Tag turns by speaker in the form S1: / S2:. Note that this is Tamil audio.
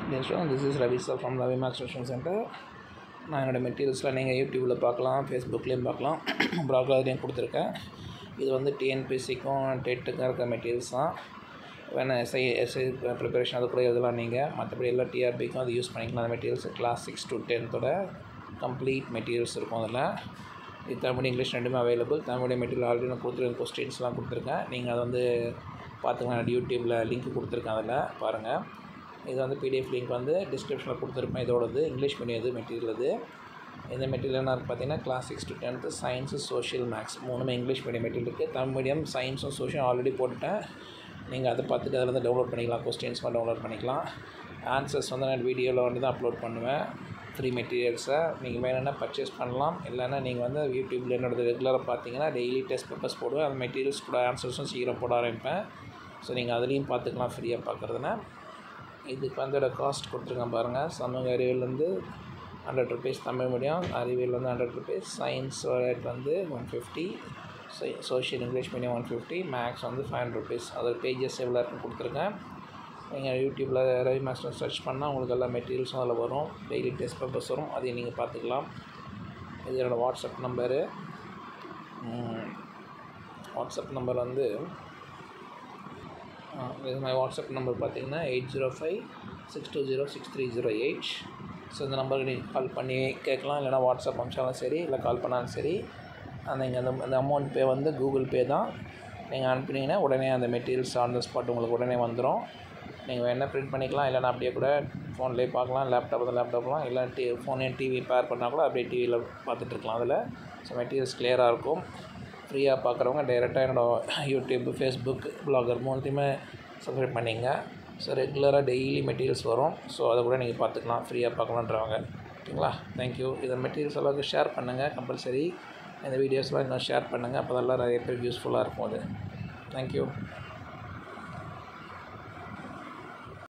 S1: this is Ravi sir from Ravi maths tuition centre நான் என்னோடய மெட்டீரியல்ஸ்லாம் நீங்கள் யூடியூப்பில் பார்க்கலாம் ஃபேஸ்புக்லேயும் பார்க்கலாம் ப்ளாக்லேயும் கொடுத்துருக்கேன் இது வந்து டிஎன்பிசிக்கும் டெட்டுக்கும் இருக்க மெட்டீரியல்ஸ் தான் வேணால் எஸ்ஐ எஸ்ஐ ப்ரிப்பரேஷன் அது கூட எழுதலாம் நீங்கள் மற்றபடி எல்லா டிஆர்பிக்கும் அது யூஸ் பண்ணிக்கலாம் அந்த மெட்டீரியல்ஸ் கிளாஸ் சிக்ஸ் டு டென்த்தோட கம்ப்ளீட் மெட்டீரியல்ஸ் இருக்கும் அதில் இது தமிழ் இங்கிலீஷ் ரெண்டுமே அவைலபிள் தமிழ் மெட்டீரியல் ஆல்ரெடி நான் கொடுத்துருக்கேன் கொஸ்டின்ஸ்லாம் கொடுத்துருக்கேன் நீங்கள் அதை வந்து பார்த்துக்கலாம் யூடியூப்பில் லிங்க் கொடுத்துருக்கேன் அதில் பாருங்கள் இது வந்து பிடிஎஃப் லிங்க் வந்து டிஸ்கிரிப்ஷனில் கொடுத்துருப்பேன் இதோடது இங்கிலீஷ் மீடியம் இது மெட்டீரியல் இது இந்த மெட்டீரியல் என்ன இருக்குது பார்த்தீங்கன்னா class six to tenth science social maths மூணுமே இங்கிலீஷ் மீடியம் மெட்டீரியல் இருக்குது தமிழ் மீடியம் சயின்ஸும் சோஷியல் ஆல்ரெடி போட்டுட்டேன் நீங்கள் அதை பார்த்துட்டு அதில் வந்து டவுன்லோட் பண்ணிக்கலாம் கொஸ்டின்ஸ்லாம் டவுன்லோட் பண்ணிக்கலாம் ஆன்சர்ஸ் வந்து நான் வீடியோவில் வந்து தான் அப்லோட் பண்ணுவேன் த்ரீ மெட்டீரியல்ஸை நீங்கள் வேணும்னா பர்ச்சேஸ் பண்ணலாம் இல்லைன்னா நீங்கள் வந்து யூடியூப்பில் என்னோடது ரெகுலராக பார்த்தீங்கன்னா டெய்லி டெஸ்ட் பேப்பர்ஸ் போடுவேன் அந்த மெட்டீரியல்ஸ் கூட ஆன்சர்ஸும் சீக்கிரம் போட ஆரம்பிப்பேன் ஸோ நீங்கள் அதுலேயும் பார்த்துக்கலாம் ஃப்ரீயாக பார்க்குறதுனா இதுக்கு வந்து காஸ்ட் கொடுத்துருக்கேன் பாருங்கள் சமூக அறிவியல்லேருந்து ஹண்ட்ரட் ருபீஸ் தமிழ் மீடியம் அறிவியல் வந்து ஹண்ட்ரட் ருபீஸ் சயின்ஸ் ரேட் வந்து one fifty social English medium one fifty maths வந்து ஃபைவ் ஹண்ட்ரட் ருபீஸ் அதோட பேஜஸ் எவ்வளோ இருக்குன்னு கொடுத்துருக்கேன் நீங்கள் யூடியூப்பில் ரவி மாஸ்டர் சர்ச் பண்ணால் உங்களுக்கு எல்லா மெட்டீரியல்ஸும் அதில் வரும் டெய்லி டெஸ்ட் பேப்பர்ஸ் வரும் அதையும் நீங்கள் பார்த்துக்கலாம் இது என்னோடய வாட்ஸ்அப் நம்பரு வாட்ஸ்அப் நம்பர் வந்து இது மை வாட்ஸ்அப் நம்பர் பார்த்தீங்கன்னா eight zero five six two zero six three zero eight so இந்த நம்பருக்கு நீங்கள் கால் பண்ணி கேட்கலாம் இல்லைனா வாட்ஸ்அப் அனுப்பிச்சாலும் சரி இல்லை கால் பண்ணாலும் சரி அந்த நீங்கள் அந்த அந்த அமௌண்ட் பே வந்து கூகுள் பே தான் நீங்கள் அனுப்பினீங்கன்னா உடனே அந்த மெட்டீரியல்ஸ் ஆன் த ஸ்பாட் உங்களுக்கு உடனே வந்துடும் நீங்கள் வேணால் ப்ரிண்ட் பண்ணிக்கலாம் இல்லைனா அப்படியே கூட ஃபோன்லேயே பார்க்கலாம் லேப்டாப் தான் லேப்டாப்லாம் இல்லை டி ஃபோனே டிவி பேர் பண்ணால் கூட அப்படியே டிவியில் பார்த்துட்ருக்கலாம் அதில் ஸோ மெட்டீரியல்ஸ் கிளியராக இருக்கும் ஃப்ரீயாக பார்க்குறவங்க டைரெக்டாக என்னோடய யூடியூப் ஃபேஸ்புக் ப்ளாகர் மூணுத்தையுமே சப்ஸ்கிரைப் பண்ணிங்க ஸோ ரெகுலராக டெய்லி மெட்டீரியல்ஸ் வரும் ஸோ அதை கூட நீங்கள் பார்த்துக்கலாம் ஃப்ரீயாக பார்க்கலான்றவங்க ஓகேங்களா தேங்க்யூ இதை மெட்டீரியல்ஸ் எல்லாருக்கும் ஷேர் பண்ணுங்கள் கம்பல்சரி இந்த வீடியோஸ்லாம் இன்னும் ஷேர் பண்ணுங்கள் அப்போ தான் நிறைய பேருக்கு யூஸ்ஃபுல்லாக இருக்கும் அது தேங்க்யூ